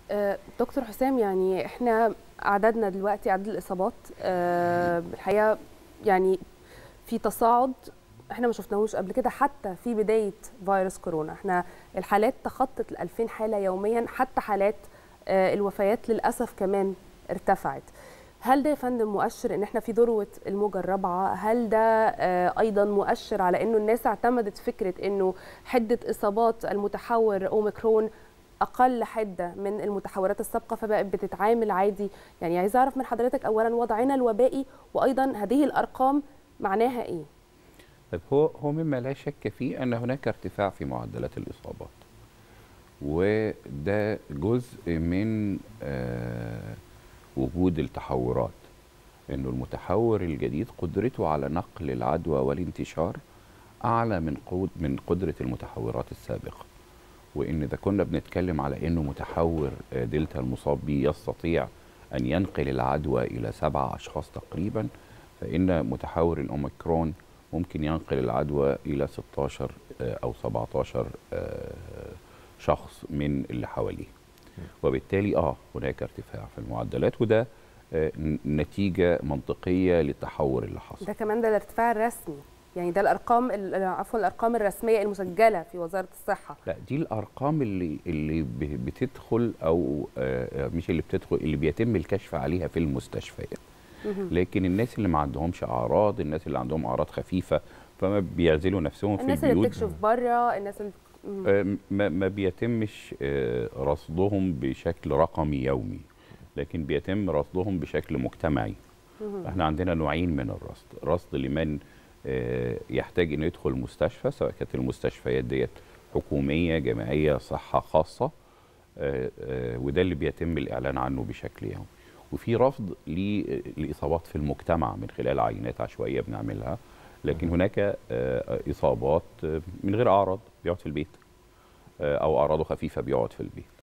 آه، دكتور حسام يعني احنا عددنا دلوقتي عدد الاصابات آه، الحقيقه يعني في تصاعد احنا ما شفناهوش قبل كده حتى في بدايه فيروس كورونا احنا الحالات تخطت ال 2000 حاله يوميا حتى حالات آه، الوفيات للاسف كمان ارتفعت هل ده يا فندم مؤشر ان احنا في ذروه الموجه الرابعه هل ده آه، ايضا مؤشر على انه الناس اعتمدت فكره انه حده اصابات المتحور اوميكرون اقل حده من المتحورات السابقه فبقت بتتعامل عادي يعني عايزه اعرف من حضرتك اولا وضعنا الوبائي وايضا هذه الارقام معناها ايه طيب هو هو مما لا شك فيه ان هناك ارتفاع في معدلات الاصابات وده جزء من آه وجود التحورات انه المتحور الجديد قدرته على نقل العدوى والانتشار اعلى من قود من قدره المتحورات السابقه وان اذا كنا بنتكلم على انه متحور آه، دلتا المصاب به يستطيع ان ينقل العدوى الى سبع اشخاص تقريبا فان متحور الاوميكرون ممكن ينقل العدوى الى 16 آه، او 17 آه، شخص من اللي حواليه وبالتالي اه هناك ارتفاع في المعدلات وده آه، ن- نتيجه منطقيه للتحور اللي حصل ده كمان ده الارتفاع الرسمي يعني ده الارقام ال- عفوا الارقام الرسميه المسجله في وزاره الصحه لا دي الارقام اللي اللي ب- بتدخل او آه، مش اللي بتدخل اللي بيتم الكشف عليها في المستشفيات مهم. لكن الناس اللي ما عندهمش اعراض الناس اللي عندهم اعراض خفيفه فما بيعزلوا نفسهم في الناس اللي البيوت بتكشف بره الناس اللي مم. آه، ما ما بيتمش آه، رصدهم بشكل رقمي يومي لكن بيتم رصدهم بشكل مجتمعي مهم. احنا عندنا نوعين من الرصد رصد لمن آه، يحتاج انه يدخل مستشفى سواء كانت المستشفيات ديت حكوميه جامعيه صحه خاصه آه، آه، وده اللي بيتم الاعلان عنه بشكل يومي وفي رفض للاصابات في المجتمع من خلال عينات عشوائيه بنعملها لكن هناك آه، اصابات آه، من غير اعراض بيقعد في البيت آه، او اعراضه خفيفه بيقعد في البيت